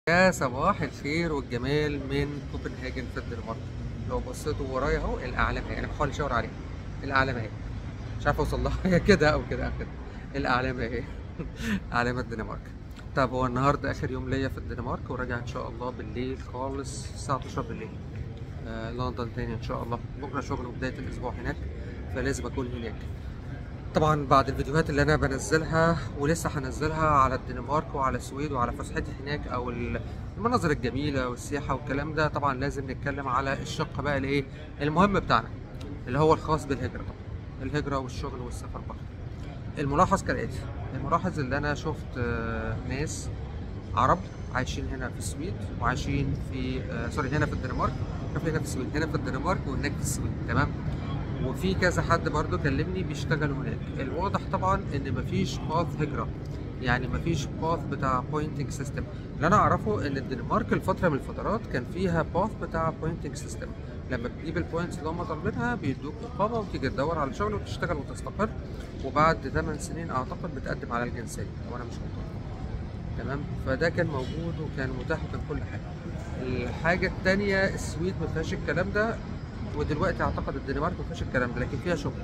يا صباح الخير والجمال من كوبنهاجن في الدنمارك لو بصيتوا ورايا اهو الاعلام اهي انا بحاول اشاور عليها الاعلام اهي مش عارف اوصل لها هي كده او كده او كده الاعلام اهي اعلام الدنمارك طب هو النهارده اخر يوم ليا في الدنمارك وراجع ان شاء الله بالليل خالص الساعه 12 بالليل آه لندن تاني ان شاء الله بكره شغل وبدايه الاسبوع هناك فلازم اكون هناك طبعا بعد الفيديوهات اللي انا بنزلها ولسه هنزلها على الدنمارك وعلى السويد وعلى فسحتي هناك او المناظر الجميله والسياحه والكلام ده طبعا لازم نتكلم على الشق بقى الايه المهم بتاعنا اللي هو الخاص بالهجره طبعا الهجره والشغل والسفر بره الملاحظ كالاتي الملاحظ اللي انا شفت آه، ناس عرب عايشين هنا في السويد وعايشين في آه سوري هنا في الدنمارك قبل هنا في السويد هنا في الدنمارك وهناك في السويد تمام وفي كذا حد برضو كلمني بيشتغلوا هناك الواضح طبعا ان مفيش باث هجرة يعني مفيش باث بتاع بوينتنج سيستم اللي انا اعرفه ان الدنمارك الفترة من الفترات كان فيها باث بتاع بوينتنج سيستم لما بتجيب البوينتس اللي هم طالبينها بيدوك اقامة وتيجي تدور على شغل وتشتغل وتستقر وبعد 8 سنين اعتقد بتقدم على الجنسية لو انا مش غلطان تمام فده كان موجود وكان متاح وكان كل حاجة الحاجة التانية السويد ما فيهاش الكلام ده ودلوقتي اعتقد الدنمارك ما فيهاش الكلام ده لكن فيها شغل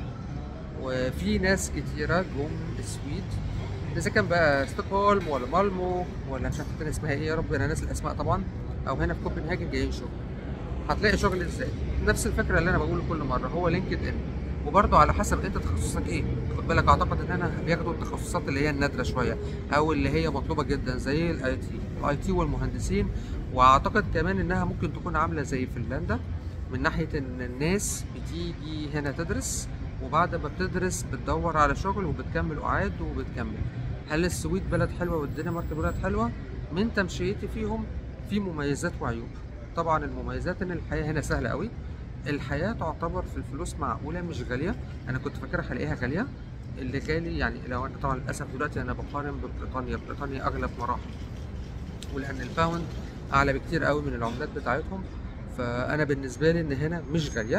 وفي ناس كتيرة جم السويد اذا كان بقى ستوكهولم ولا مالمو ولا مش عارف التانية اسمها ايه يا رب انا ناسي الاسماء طبعا او هنا في كوبنهاجن جايين شغل هتلاقي شغل ازاي نفس الفكره اللي انا بقوله كل مره هو لينكد ان وبرضه على حسب انت تخصصك ايه خد بالك اعتقد ان انا بياخدوا التخصصات اللي هي النادره شويه او اللي هي مطلوبه جدا زي الاي تي الاي تي والمهندسين واعتقد كمان انها ممكن تكون عامله زي فنلندا من ناحيه ان الناس بتيجي هنا تدرس وبعد ما بتدرس بتدور على شغل وبتكمل اعاد وبتكمل هل السويد بلد حلوه والدنمارك بلد حلوه من تمشيتي فيهم في مميزات وعيوب طبعا المميزات ان الحياه هنا سهله قوي الحياه تعتبر في الفلوس معقوله مش غاليه انا كنت فاكرها هلاقيها غاليه اللي غالي يعني لو انا طبعا للاسف دلوقتي انا بقارن ببريطانيا بريطانيا اغلى بمراحل ولان الباوند اعلى بكتير قوي من العملات بتاعتهم فانا بالنسبه لي ان هنا مش غاليه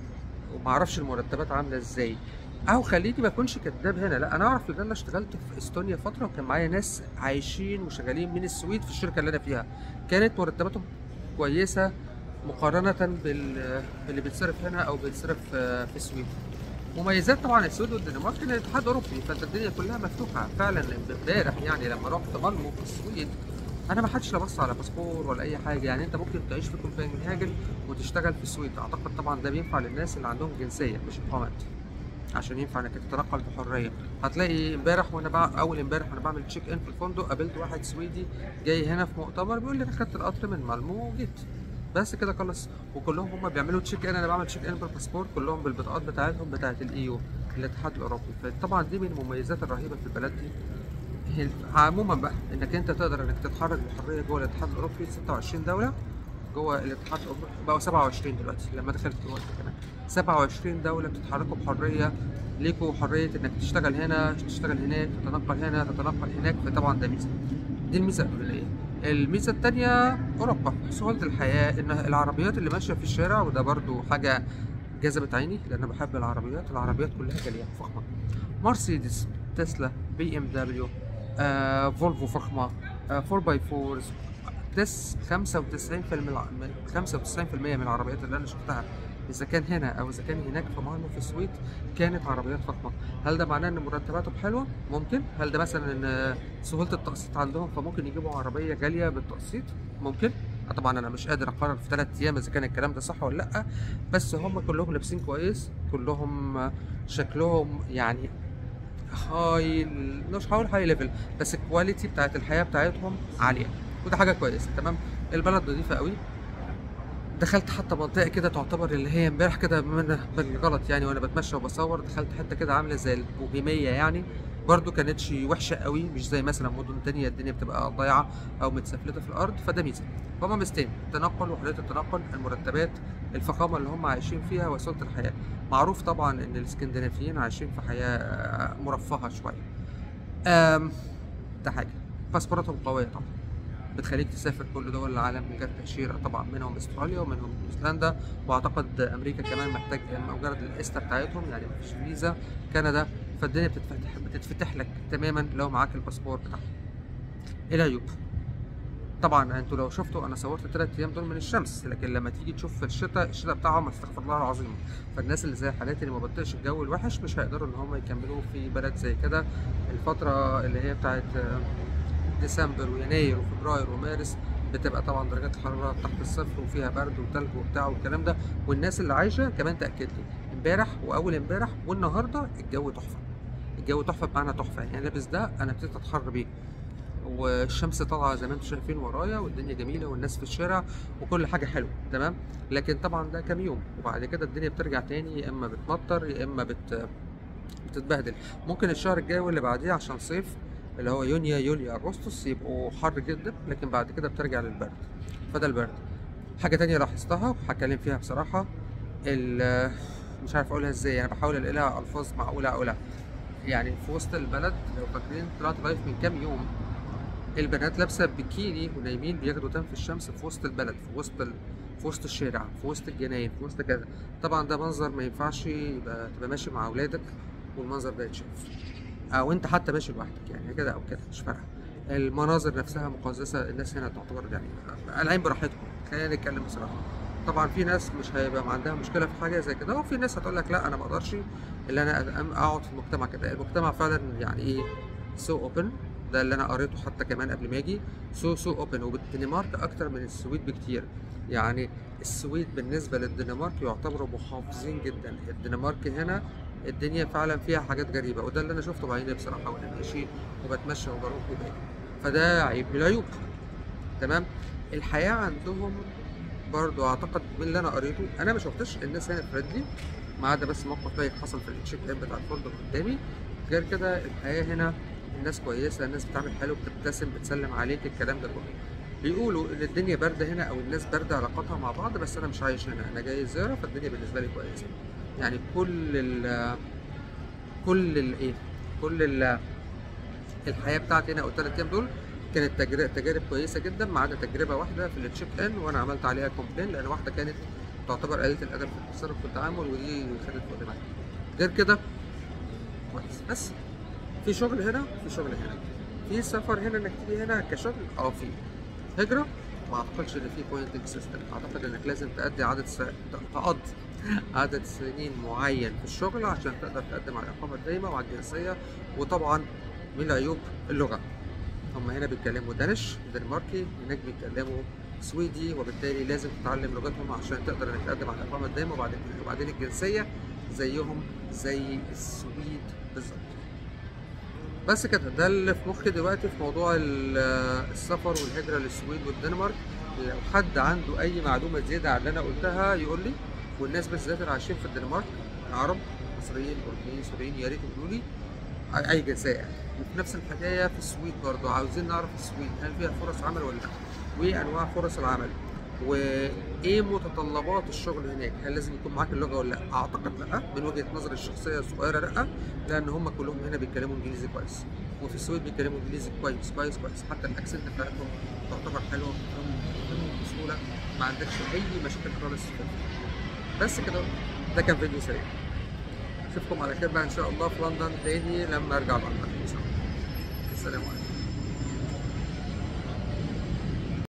ومعرفش المرتبات عامله ازاي او خليني ما اكونش كداب هنا لا انا اعرف ان انا اشتغلت في استونيا فتره وكان معايا ناس عايشين وشغالين من السويد في الشركه اللي انا فيها كانت مرتباتهم كويسه مقارنه بال باللي بيتصرف هنا او بيتصرف في في السويد مميزات طبعا السويد والدنمارك ان الاتحاد اوروبي فانت الدنيا كلها مفتوحه فعلا امبارح يعني لما رحت مالمو في السويد انا ما حدش لا بص على باسبور ولا اي حاجه يعني انت ممكن تعيش في كوبنهاجن وتشتغل في السويد اعتقد طبعا ده بينفع للناس اللي عندهم جنسيه مش اقامات عشان ينفع انك تتنقل بحريه هتلاقي امبارح وانا بع... اول امبارح وانا بعمل تشيك ان في الفندق قابلت واحد سويدي جاي هنا في مؤتمر بيقول لي انا خدت القطر من مالمو وجيت بس كده خلص وكلهم هم بيعملوا تشيك ان انا بعمل تشيك ان بالباسبور كلهم بالبطاقات بتاعتهم بتاعت الايو الاتحاد الاوروبي فطبعا دي من المميزات الرهيبه في البلد دي هي عموما بقى انك انت تقدر انك تتحرك بحريه جوه الاتحاد الاوروبي 26 دوله جوه الاتحاد الاوروبي بقوا 27 دلوقتي لما دخلت جوه كمان 27 دوله بتتحركوا بحريه ليكوا حريه انك تشتغل هنا تشتغل هناك تتنقل هنا تتنقل هناك فطبعا ده ميزه دي الميزه الاولانيه الميزه الثانيه اوروبا سهوله الحياه ان العربيات اللي ماشيه في الشارع وده برضو حاجه جذبت عيني لان انا بحب العربيات العربيات كلها غاليه فخمه مرسيدس تسلا بي ام دبليو آه، فولفو فخمه 4 باي 4 تس 95% من 95% من العربيات اللي انا شفتها اذا كان هنا او اذا كان هناك في مالمو في السويد كانت عربيات فخمه هل ده معناه ان مرتباتهم حلوه ممكن هل ده مثلا ان سهوله التقسيط عندهم فممكن يجيبوا عربيه غاليه بالتقسيط ممكن طبعا انا مش قادر اقرر في ثلاث ايام اذا كان الكلام ده صح ولا لا بس هم كلهم لابسين كويس كلهم شكلهم يعني هاي مش هقول هاي ليفل بس الكواليتي بتاعت الحياه بتاعتهم عاليه وده حاجه كويسه تمام البلد نظيفه قوي دخلت حتى منطقه كده تعتبر اللي هي امبارح كده من بالغلط يعني وانا بتمشى وبصور دخلت حته كده عامله زي البوهيميه يعني برضو كانتش وحشه قوي مش زي مثلا مدن تانية الدنيا بتبقى ضايعه او متسفلته في الارض فده ميزه فهم ميزتين التنقل وحريه التنقل المرتبات الفخامه اللي هم عايشين فيها وسهوله الحياه معروف طبعا ان الاسكندنافيين عايشين في حياه مرفهه شويه أم، ده حاجه باسبوراتهم قويه طبعا بتخليك تسافر كل دول العالم من غير تأشيرة طبعا منهم استراليا ومنهم نيوزيلندا واعتقد امريكا كمان محتاج مجرد الاستة بتاعتهم يعني مفيش فيزا كندا فالدنيا بتتفتح بتتفتح لك تماما لو معاك الباسبور بتاعهم العيوب طبعا انتوا لو شفتوا انا صورت الثلاث ايام دول من الشمس لكن لما تيجي تشوف في الشتاء الشتاء بتاعهم استغفر الله العظيم فالناس اللي زي حالاتي اللي ما بطيقش الجو الوحش مش هيقدروا ان هم يكملوا في بلد زي كده الفتره اللي هي بتاعت آه، ديسمبر ويناير وفبراير ومارس بتبقى طبعا درجات الحراره تحت الصفر وفيها برد وتلج وبتاع والكلام ده والناس اللي عايشه كمان تاكد لي امبارح واول امبارح والنهارده الجو تحفه الجو تحفه بمعنى تحفه يعني لابس ده انا ابتديت اتحر بيه والشمس طالعه زي ما انتم شايفين ورايا والدنيا جميله والناس في الشارع وكل حاجه حلوه تمام لكن طبعا ده كام يوم وبعد كده الدنيا بترجع تاني يا اما بتمطر يا اما بت بتتبهدل ممكن الشهر الجاي واللي بعديه عشان صيف اللي هو يونيو يوليو اغسطس يبقوا حر جدا لكن بعد كده بترجع للبرد فده البرد حاجه تانية لاحظتها وهتكلم فيها بصراحه ال- مش عارف اقولها ازاي انا بحاول الاقي لها الفاظ معقوله اقولها يعني في وسط البلد لو فاكرين طلعت لايف من كام يوم البنات لابسه بيكيني ونايمين بياخدوا تان في الشمس في وسط البلد في وسط ال... في وسط الشارع في وسط الجناين في وسط كذا طبعا ده منظر ما ينفعش يبقى تبقى ماشي مع اولادك والمنظر ده يتشاف او انت حتى ماشي لوحدك يعني كده او كده مش فارقه المناظر نفسها مقززه الناس هنا تعتبر يعني العين براحتكم خلينا نتكلم بصراحه طبعا في ناس مش هيبقى عندها مشكله في حاجه زي كده وفي ناس هتقول لك لا انا ما اقدرش الا انا أم- اقعد في المجتمع كده المجتمع فعلا يعني ايه سو اوبن ده اللي انا قريته حتى كمان قبل ما اجي سو سو اوبن وبالدنمارك اكتر من السويد بكتير يعني السويد بالنسبه للدنمارك يعتبروا محافظين جدا الدنمارك هنا الدنيا فعلا فيها حاجات غريبه وده اللي انا شفته بعيني بصراحه وانا ماشي وبتمشى وبروح وباجي فده عيب من العيوب تمام الحياه عندهم برضو اعتقد من اللي انا قريته انا ما شفتش الناس هنا فريندلي ما عدا بس موقف بايخ حصل في التشيك ان بتاع الفندق قدامي غير كده الحياه هنا الناس كويسه الناس بتعمل حلو بتبتسم بتسلم عليك الكلام ده كله بيقولوا ان الدنيا بارده هنا او الناس بارده علاقاتها مع بعض بس انا مش عايش هنا انا جاي زياره فالدنيا بالنسبه لي كويسه يعني كل ال كل الايه كل ال الحياه بتاعتي هنا او الثلاث ايام دول كانت تجربة, تجارب كويسه جدا ما عدا تجربه واحده في التشيك ان وانا عملت عليها كومبلين لان واحده كانت تعتبر قليله الادب في التصرف في التعامل ودي خدت وقت معايا غير كده كويس بس في شغل هنا في شغل هنا في سفر هنا انك تيجي هنا كشغل اه في هجره ما اعتقدش ان في بوينتنج سيستم اعتقد انك لازم تأدي عدد س... تقضي عدد سنين معين في الشغل عشان تقدر تقدم على الاقامه الدائمه وعلى الجنسيه وطبعا من العيوب اللغه هم هنا بيتكلموا دانش دنماركي هناك بيتكلموا سويدي وبالتالي لازم تتعلم لغتهم عشان تقدر انك تقدم على الاقامه الدائمه وبعدين وبعدين الجنسيه زيهم زي السويد بالظبط بس كده ده اللي في مخي دلوقتي في موضوع ال- السفر والهجرة للسويد والدنمارك لو حد عنده أي معلومة زيادة عن اللي أنا قلتها يقول لي والناس بالذات اللي عايشين في الدنمارك عرب مصريين أوروبيين سوريين يا ريت يقولوا لي أي أي جنسية يعني وفي نفس الحكاية في السويد برضه عاوزين نعرف السويد هل فيها فرص عمل ولا لا وإيه أنواع فرص العمل وايه متطلبات الشغل هناك هل لازم يكون معاك اللغه ولا لا اعتقد لا من وجهه نظري الشخصيه الصغيره لا لان هم كلهم هنا بيتكلموا انجليزي كويس وفي السويد بيتكلموا انجليزي كويس كويس كويس حتى الاكسنت بتاعتهم تعتبر حلوه بتفهمهم بتفهمهم بسهوله ما عندكش اي مشاكل خالص في بس كده ده كان فيديو سريع اشوفكم على خير بقى ان شاء الله في لندن تاني لما ارجع لندن ان شاء الله السلام عليكم